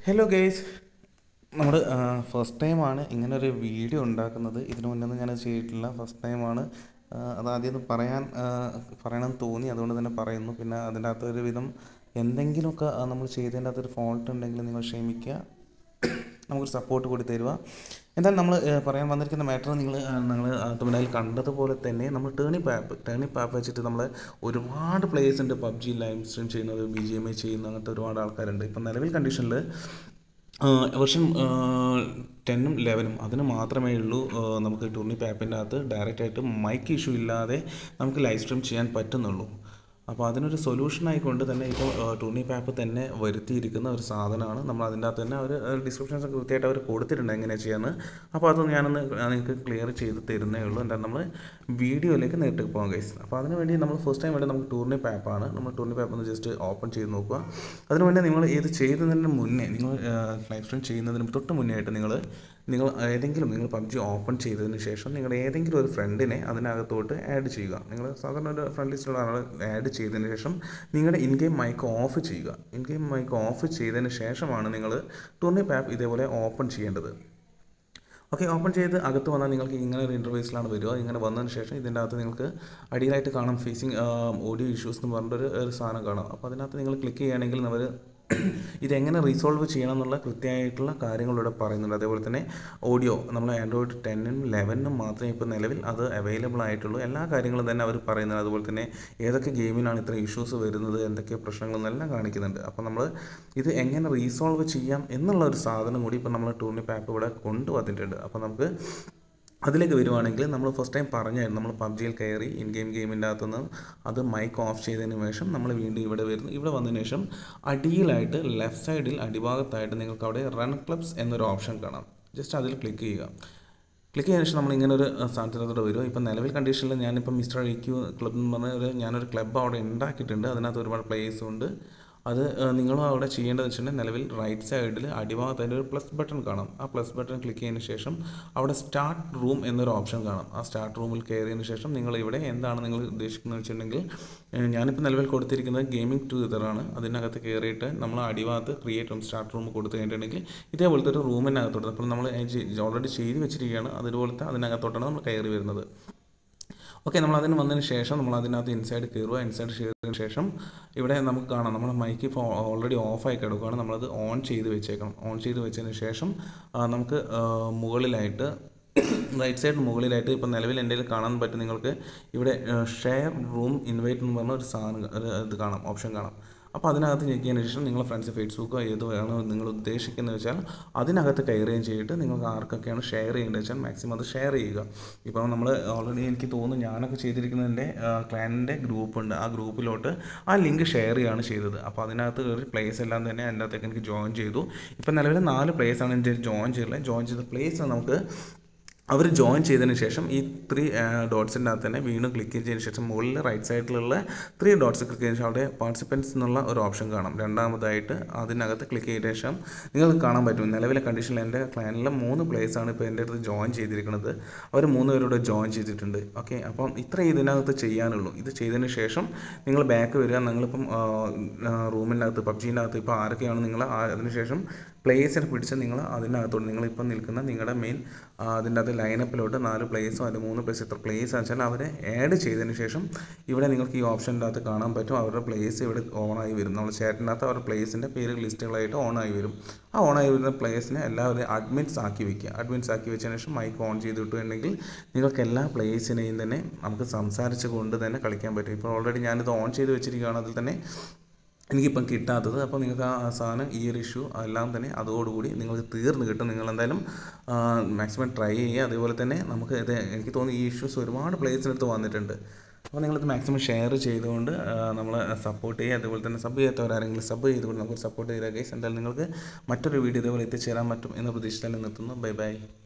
hello guys നമ്മൾ first ടൈമാണ് ഇങ്ങനെ ഒരു വീഡിയോ ഉണ്ടാക്കുന്നത് ഇതിനു മുന്നേ ഒന്നും ഞാനത് ചെയ്തിട്ടില്ല ഫസ്റ്റ് ടൈമാണ് അതാദ്യം ഒന്ന് പറയാൻ ആ, പറയണമെന്ന് തോന്നി അതുകൊണ്ട് തന്നെ പറയുന്നു പിന്നെ അതിൻ്റെ അകത്ത് ഒരു വിധം എന്തെങ്കിലുമൊക്കെ ആ, നമ്മൾ ചെയ്തതിൻ്റെ അകത്തൊരു ഫോൾട്ട് ഉണ്ടെങ്കിൽ നിങ്ങൾ ക്ഷമിക്കുക നമുക്കൊരു സപ്പോർട്ട് കൂടി തരുക എന്തായാലും നമ്മൾ പറയാൻ വന്നിരിക്കുന്ന മാറ്റർ നിങ്ങൾ നിങ്ങൾ തുമിനായിൽ കണ്ടതുപോലെ തന്നെ നമ്മൾ ടേണിപ്പ് ആപ്പ് ടേണിപ്പ് ആപ്പ് വെച്ചിട്ട് നമ്മൾ ഒരുപാട് പ്ലേയേഴ്സ് ഉണ്ട് പബ്ജി ലൈവ് സ്ട്രീം ചെയ്യുന്നത് ബി ജി എം ഐ ചെയ്യുന്ന അങ്ങനത്തെ ഒരുപാട് ആൾക്കാരുണ്ട് ഇപ്പം നിലവിൽ കണ്ടീഷനിൽ വെർഷൻ ടെന്നും ലെവനും അതിന് മാത്രമേ ഉള്ളൂ ആ, നമുക്ക് ടൂർണിപ്പ് ആപ്പിൻ്റെ അകത്ത് ഡയറക്റ്റ് ആയിട്ട് മൈക്ക് ഇഷ്യൂ ഇല്ലാതെ നമുക്ക് ലൈവ് സ്ട്രീം ചെയ്യാൻ പറ്റുന്നുള്ളൂ അപ്പോൾ അതിനൊരു സൊല്യൂഷൻ ആയിക്കൊണ്ട് തന്നെ ഇപ്പോൾ ടൂർണിപ്പ് ആപ്പ് തന്നെ വരുത്തിയിരിക്കുന്ന ഒരു സാധനമാണ് നമ്മൾ അതിൻ്റെ അകത്ത് തന്നെ അവർ ഡിസ്ക്രിപ്ഷൻസ് കൃത്യമായിട്ട് അവർ കൊടുത്തിട്ടുണ്ട് എങ്ങനെയാണ് ചെയ്യാന്ന് അപ്പോൾ അത് ഞാനൊന്ന് നിങ്ങൾക്ക് ക്ലിയർ ചെയ്ത് തരുന്നേ ഉള്ളൂ എന്തായാലും നമ്മൾ വീഡിയോയിലേക്ക് നേരിട്ട് പോകാം ഗൈസ് അപ്പോൾ അതിന് വേണ്ടി നമ്മൾ ഫസ്റ്റ് ടൈം വേണ്ടി നമുക്ക് ടൂർണിപ്പ് ആപ്പാണ് നമ്മൾ ടൂർണിപ്പ് ആപ്പ് ഒന്ന് ജസ്റ്റ് ഓപ്പൺ ചെയ്ത് നോക്കുക അതിന് വേണ്ടി നിങ്ങൾ ഇത് ചെയ്യുന്നതിന് മുന്നേ നിങ്ങൾ ലൈവ് സ്ട്രീം ചെയ്യുന്നതിന് തൊട്ട് മുന്നേ ആയിട്ട് നിങ്ങൾ നിങ്ങൾ ഏതെങ്കിലും നിങ്ങൾ പബ്ജി ഓപ്പൺ ചെയ്തതിന് ശേഷം നിങ്ങൾ ഏതെങ്കിലും ഒരു ഫ്രണ്ടിനെ അതിനകത്തോട്ട് ആഡ് ചെയ്യുക നിങ്ങൾ സാധാരണ ഒരു ഫ്രണ്ട് ലിസ്റ്റിലുള്ള ആൾ ആഡ് ചെയ്തതിന് ശേഷം നിങ്ങളുടെ ഇൻ ഗെയിം മൈക്ക് ഓഫ് ചെയ്യുക ഇൻ ഗെയിം മൈക്ക് ഓഫ് ചെയ്തതിന് ശേഷമാണ് നിങ്ങൾ ടൂർണിപ്പ് ആപ്പ് ഇതേപോലെ ഓപ്പൺ ചെയ്യേണ്ടത് ഓക്കെ ഓപ്പൺ ചെയ്ത് അകത്ത് വന്നാൽ നിങ്ങൾക്ക് ഇങ്ങനെ ഒരു ഇൻ്റർവ്യൂസിലാണ് വരിക ഇങ്ങനെ വന്നതിന് ശേഷം ഇതിൻ്റെ അകത്ത് നിങ്ങൾക്ക് അടിയിലായിട്ട് കാണാം ഫേസിങ് ഓഡിയോ ഇഷ്യൂസ് എന്ന് പറഞ്ഞിട്ടൊരു ഒരു സാധനം കാണാം അപ്പോൾ അതിനകത്ത് നിങ്ങൾ ക്ലിക്ക് ചെയ്യുകയാണെങ്കിൽ അവർ ഇതെങ്ങനെ റീസോൾവ് ചെയ്യണം എന്നുള്ള കൃത്യമായിട്ടുള്ള കാര്യങ്ങളിവിടെ പറയുന്നുണ്ട് അതേപോലെ തന്നെ ഓഡിയോ നമ്മൾ ആൻഡ്രോയിഡ് ടെന്നിനും ലെവനിനും മാത്രമേ ഇപ്പോൾ നിലവിൽ അത് അവൈലബിൾ ആയിട്ടുള്ളൂ എല്ലാ കാര്യങ്ങളും തന്നെ അവർ പറയുന്നുണ്ട് അതുപോലെ തന്നെ ഏതൊക്കെ ഗെയിമിനാണ് ഇത്ര ഇഷ്യൂസ് വരുന്നത് എന്തൊക്കെ പ്രശ്നങ്ങളെന്നെല്ലാം കാണിക്കുന്നുണ്ട് അപ്പോൾ നമ്മൾ ഇത് എങ്ങനെ റീസോൾവ് ചെയ്യാം എന്നുള്ള ഒരു സാധനം കൂടി ഇപ്പോൾ നമ്മൾ ടൂർണിപ്പ് ആപ്പ് ഇവിടെ കൊണ്ടുവന്നിട്ടുണ്ട് അപ്പോൾ നമുക്ക് അതിലേക്ക് വരുവാണെങ്കിൽ നമ്മൾ ഫസ്റ്റ് ടൈം പറഞ്ഞായിരുന്നു നമ്മൾ പബ്ജിയിൽ കയറി ഇൻ ഗെയിം ഗെയിമിൻ്റെ അകത്തുനിന്ന് അത് മൈക്ക് ഓഫ് ചെയ്തതിന് ശേഷം നമ്മൾ വീണ്ടും ഇവിടെ വരുന്നു ഇവിടെ വന്നതിന് ശേഷം അടിയിലായിട്ട് ലെഫ്റ്റ് സൈഡിൽ അടിഭാഗത്തായിട്ട് നിങ്ങൾക്ക് അവിടെ റൺ ക്ലബ്സ് എന്നൊരു ഓപ്ഷൻ കാണാം ജസ്റ്റ് അതിൽ ക്ലിക്ക് ചെയ്യുക ക്ലിക്ക് ചെയ്തതിനു ശേഷം നമ്മൾ ഇങ്ങനെ ഒരു സ്ഥാനത്തിനകത്തോട്ട് വരും ഇപ്പം നിലവിൽ കണ്ടീഷനിൽ ഞാനിപ്പോൾ മിസ്റ്റർ ഐ ക്യു ക്ലബ് എന്ന് പറഞ്ഞ ഒരു ഞാനൊരു ക്ലബ്ബ് അവിടെ ഉണ്ടാക്കിയിട്ടുണ്ട് അതിനകത്ത് ഒരുപാട് പ്ലേയേഴ്സും ഉണ്ട് അത് ഏഹ്, നിങ്ങളും അവിടെ ചെയ്യേണ്ടത് വെച്ചിട്ടുണ്ടെങ്കിൽ നിലവിൽ റൈറ്റ് സൈഡിൽ അടിഭാഗത്ത് അതിൻ്റെ ഒരു പ്ലസ് ബട്ടൺ കാണാം ആ പ്ലസ് ബട്ടൺ ക്ലിക്ക് ചെയ്തതിന് ശേഷം അവിടെ സ്റ്റാർട്ട് റൂം എന്നൊരു ഓപ്ഷൻ കാണാം ആ സ്റ്റാർട്ട് റൂമിൽ കയറിയതിന് ശേഷം നിങ്ങൾ ഇവിടെ എന്താണ് നിങ്ങൾ ഉദ്ദേശിക്കുന്നത് വെച്ചിട്ടുണ്ടെങ്കിൽ ഏഹ്, ഞാനിപ്പോൾ നിലവിൽ കൊടുത്തിരിക്കുന്നത് ഗെയിമിംഗ് ടു ഇതറാണ് അതിനകത്ത് കയറിയിട്ട് നമ്മൾ അടിഭാഗത്ത് ക്രിയേറ്റ് റൂം സ്റ്റാർട്ട് റൂം കൊടുത്തു കഴിഞ്ഞിട്ടുണ്ടെങ്കിൽ ഇതേപോലത്തെ ഒരു റൂമിനകത്തോട്ട് അപ്പോൾ നമ്മൾ ഓൾറെഡി ചെയ്ത് വെച്ചിരിക്കുകയാണ് അതുപോലത്തെ അതിനകത്തോട്ടാണ് നമ്മൾ കയറി വരുന്നത് ഓക്കെ നമ്മൾ അതിന് വന്നതിന് ശേഷം നമ്മൾ അതിനകത്ത് ഇൻസൈഡ് കയറുക ഇൻസൈഡ് കയറിയതിന് ശേഷം ഇവിടെ നമുക്ക് കാണാം നമ്മുടെ മൈക്ക് ഇപ്പോൾ ഓൾറെഡി ഓഫായി കിടക്കുകയാണ് നമ്മളത് ഓൺ ചെയ്ത് വെച്ചേക്കണം ഓൺ ചെയ്ത് വെച്ചതിന് ശേഷം ആ, നമുക്ക് ആ, മുകളിലായിട്ട് റൈറ്റ് സൈഡ് മുകളിലായിട്ട് ഇപ്പോൾ നിലവിൽ എൻ്റെ കയ്യിൽ കാണാൻ പറ്റും നിങ്ങൾക്ക് ഇവിടെ ഷെയർ റൂം ഇൻവൈറ്റ് എന്ന് പറഞ്ഞ ഒരു സാധനം ഒരു ഇത് കാണാം ഓപ്ഷൻ കാണാം അപ്പോൾ അതിനകത്ത് ഞെക്കിയതിന് ശേഷം നിങ്ങളെ ഫ്രണ്ട്സ് ഫേസ്ബുക്കോ ഏത് വേണോ നിങ്ങൾ ഉദ്ദേശിക്കുന്നത് വെച്ചാൽ അതിനകത്ത് കയറുകയും ചെയ്തിട്ട് നിങ്ങൾക്ക് ആർക്കൊക്കെയാണ് ഷെയർ ചെയ്യേണ്ടത് വെച്ചാൽ മാക്സിമം അത് ഷെയർ ചെയ്യുക ഇപ്പോൾ നമ്മൾ ഓൾറെഡി എനിക്ക് തോന്നുന്നു ഞാനൊക്കെ ചെയ്തിരിക്കുന്നതിൻ്റെ ക്ലാനിൻ്റെ ഗ്രൂപ്പ് ഉണ്ട് ആ ഗ്രൂപ്പിലോട്ട് ആ ലിങ്ക് ഷെയർ ചെയ്യുകയാണ് ചെയ്തത് അപ്പോൾ അതിനകത്ത് കയറി പ്ലേസ് എല്ലാം തന്നെ അതിൻ്റെ അകത്തേക്ക് എനിക്ക് ജോയിൻ ചെയ്തു ഇപ്പോൾ നിലവിൽ നാല് പ്ലേസാണ് എൻ്റെ ജോയിൻ ചെയ്തിട്ടുള്ളത് ജോയിൻ ചെയ്ത പ്ലേസ് നമുക്ക് അവർ ജോയിൻ ചെയ്തതിന് ശേഷം ഈ ത്രീ ഡോട്ട്സിൻ്റെ അകത്ത് തന്നെ വീണ്ടും ക്ലിക്ക് ചെയ്തതിന് ശേഷം മുകളിൽ റൈറ്റ് സൈഡിലുള്ള ത്രീ ഡോട്ട്സ് ക്ലിക്ക് ചെയ്തതിന് ശേഷം അവിടെ പാർട്ടിസിപ്പൻസ് എന്നുള്ള ഒരു ഓപ്ഷൻ കാണാം രണ്ടാമതായിട്ട് അതിനകത്ത് ക്ലിക്ക് ചെയ്ത ശേഷം നിങ്ങൾക്ക് കാണാൻ പറ്റും നിലവിലെ കണ്ടീഷനിൽ എൻ്റെ ക്ലാനിലെ മൂന്ന് players ആണ് ഇപ്പോൾ എൻ്റെ അടുത്ത് ജോയിൻ ചെയ്തിരിക്കുന്നത് അവർ മൂന്ന് പേരോട് ജോയിൻ ചെയ്തിട്ടുണ്ട് ഓക്കെ അപ്പം ഇത്ര ഇതിനകത്ത് ചെയ്യാനുള്ളൂ ഇത് ചെയ്തതിന് ശേഷം നിങ്ങൾ ബാക്ക് വരിക നിങ്ങളിപ്പം റൂമിൻ്റെ അകത്ത് പബ്ജീൻ്റെ അകത്ത് ഇപ്പോൾ ആരൊക്കെയാണ് നിങ്ങൾ അതിനുശേഷം പ്ലേസിനെ പിടിച്ച് നിങ്ങൾ അതിനകത്തോട്ട് നിങ്ങളിപ്പം നിൽക്കുന്ന നിങ്ങളുടെ മെയിൻ അതിൻ്റെ അകത്ത് ലൈനപ്പിലോട്ട് നാല് പ്ലേസോ അതിൽ മൂന്ന് പ്ലേസ് എത്ര പ്ലേസ് വെച്ചാൽ അവരെ ആഡ് ചെയ്തതിന് ശേഷം ഇവിടെ നിങ്ങൾക്ക് ഈ ഓപ്ഷൻ്റെ അകത്ത് കാണാൻ പറ്റും അവരുടെ പ്ലേസ് ഇവിടെ ഓണായി വരും നമ്മൾ ചാറ്റിനകത്ത് അവരുടെ പ്ലേസിൻ്റെ പേര് ലിസ്റ്റുകളായിട്ട് ഓണായി വരും ആ ഓണായി വരുന്ന പ്ലേസിനെ എല്ലാവരെയും അഡ്മിറ്റ്സ് ആക്കി വെക്കുക അഡ്മിറ്റ്സ് ആക്കി വെച്ചതിന് ശേഷം മൈക്ക് ഓൺ ചെയ്ത് വിട്ടുണ്ടെങ്കിൽ നിങ്ങൾക്ക് എല്ലാ പ്ലേസിനെയും തന്നെ നമുക്ക് സംസാരിച്ച് കൊണ്ട് തന്നെ കളിക്കാൻ പറ്റും ഇപ്പോൾ ഓൾറെഡി ഞാനിത് ഓൺ ചെയ്ത് വെച്ചിരിക്കുകയാണ് അതിൽ തന്നെ എനിക്കിപ്പം കിട്ടാത്തത് അപ്പോൾ നിങ്ങൾക്ക് ആ സാധനം ഈ ഒരു ഇഷ്യൂ എല്ലാം തന്നെ അതോടുകൂടി നിങ്ങൾക്ക് തീർന്ന് കിട്ടും നിങ്ങൾ എന്തായാലും മാക്സിമം ട്രൈ ചെയ്യുക അതേപോലെ തന്നെ നമുക്ക് ഇത് എനിക്ക് തോന്നുന്നു ഈ ഇഷ്യൂസ് ഒരുപാട് പ്ലേസിനടുത്ത് വന്നിട്ടുണ്ട് അപ്പോൾ നിങ്ങളിത് മാക്സിമം ഷെയർ ചെയ്തുകൊണ്ട് നമ്മളെ സപ്പോർട്ട് ചെയ്യുക അതുപോലെ തന്നെ സബ് ചെയ്യാത്തവരാരെങ്കിലും സബ് ചെയ്തുകൊണ്ട് നമുക്ക് സപ്പോർട്ട് ചെയ്യുക ഗൈസ് എന്തായാലും നിങ്ങൾക്ക് മറ്റൊരു വീഡിയോ ഇതേപോലെ എത്തിച്ചേരാൻ പറ്റും എന്ന പ്രതീക്ഷയിൽ നിർത്തുന്നു ബൈ ബൈ